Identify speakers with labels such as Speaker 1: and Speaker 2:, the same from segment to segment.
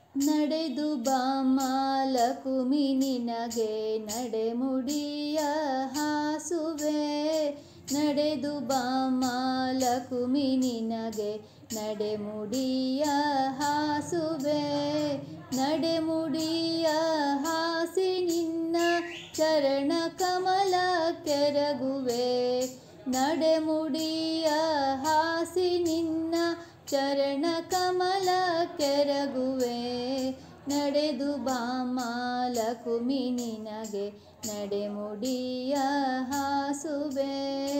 Speaker 1: ನಡೆದು ಬಾಮಾಲಕುಮಿ ನಿನಗೆ ನಡೆಮುಡಿಯ ಹಾಸುವೆ ನಡೆದು ಬಾಮಾಲಕುಮಿ ನಿನಗೆ ನಡೆಮುಡಿಯ ಹಾಸುವೆ ನಡೆಮುಡಿಯ ಹಾಸಿ ನಿನ್ನ ಚರಣ ಕಮಲ ಕೆರಗುವೆ ನಡೆಮುಡಿಯ ಹಾಸಿ ನಿನ್ನ ಚರಣ ಕಮಲ ಕೆರಗುವೆ ನಡೆದು ಬಾಮಾಲಕುಮಿ ನಿನಗೆ ನಡೆಮುಡಿಯ ಹಾಸುವೆ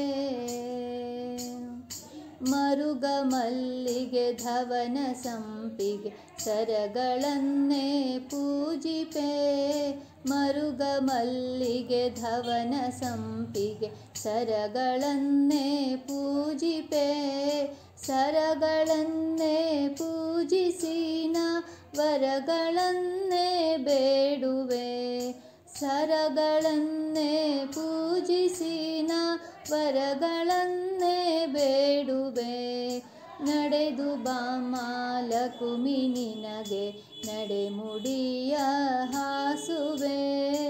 Speaker 1: ಮರುಗ ಮಲ್ಲಿಗೆ ಧವನ ಸಂಪಿಗೆ ಸರಗಳನ್ನೇ ಪೂಜಿಪೆ ಮರುಗ ಮಲ್ಲಿಗೆ ಧವನ ಸಂಪಿಗೆ ಸರಗಳನ್ನೇ ಪೂಜಿಪೆ ಸರಗಳನ್ನೇ ಪೂಜಿಸಿನ ವರಗಳನ್ನೇ ಬೇಡುವೆ ಸರಗಳನ್ನೇ ಪೂಜಿಸಿನ ವರಗಳನ್ನೇ ಬೇಡುವೆ ನಡೆದು ಬಾಮಾಲಕುಮಿ ನಿನಗೆ ನಡೆಮುಡಿಯ ಹಾಸುವೆ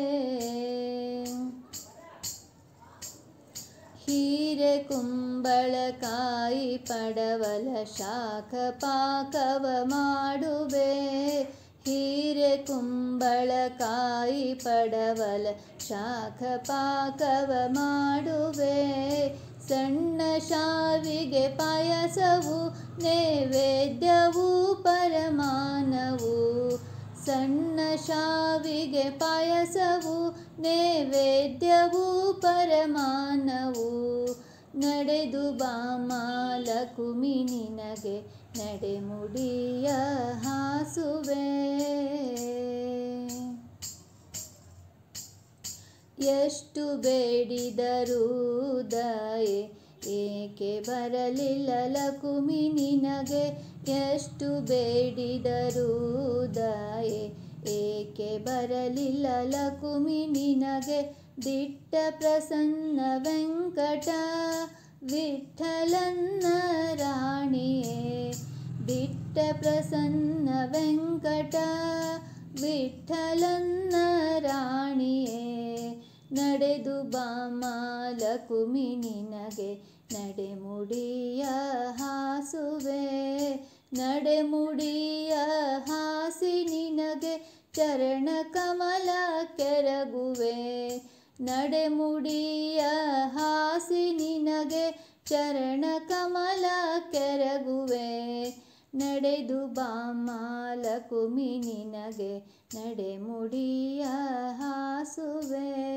Speaker 1: ಹೀರೆ ಕುಂಬಳಕಾಯಿ ಪಡವಲ ಶಾಖ ಪಾಕವ ಮಾಡುವೆ ಹೀರೆ ಕುಂಬಳಕಾಯಿ ಪಡವಲ ಶಾಖ ಪಾಕವ ಮಾಡುವೆ ಸಣ್ಣ ಶಾವಿಗೆ ಪಾಯಸವು ನೈವೇದ್ಯವು ಪರಮಾನವು ಸಣ್ಣ ಶಾವಿಗೆ ಪಾಯಸವು ನೈವೇದ್ಯವು ಪರಮಾನವು ನಡೆದು ಬಾಮಾಲಕುಮಿ ನಿನಗೆ ನಡೆಮುಡಿಯ ಹಾಸುವೆ ಎಷ್ಟು ಬೇಡಿದರೂ ದಯೆ ಏಕೆ ಬರಲಿಲ್ಲ ಲಕುಮಿ ನಿನಗೆ ಎಷ್ಟು ಬೇಡಿದರೂ ದಯೆ ಏಕೆ ಬರಲಿಲ್ಲ ಲಕುಮಿ ನಿನಗೆ ದಿಟ್ಟ ಪ್ರಸನ್ನ ವೆಂಕಟ ವಿಠಲನ್ನ ರಾಣಿಯೇ ದಿಟ್ಟ ಪ್ರಸನ್ನ ವೆಂಕಟ ವಿಠಲನ್ನ ರಾಣಿಯೇ ನಡೆದು ಬಾಮಾಲಕುಮಿ ನಿನಗೆ ನಡೆಮುಡಿಯ ಹಾಸುವೆ ನಡೆಮುಡಿಯ ಹಾಸಿ ನಿನಗೆ ಚರಣ ಕಮಲ ಕೆರಗುವೆ ನಡೆಮುಡಿಯ ಹಾಸಿ ನಿನಗೆ ಚರಣ ಕಮಲ ಕೆರಗುವೆ ನಡೆದು ಬಾಮಾಲಕುಮಿ ನಿನಗೆ ನಡೆಮುಡಿಯ ಹಾಸುವೆ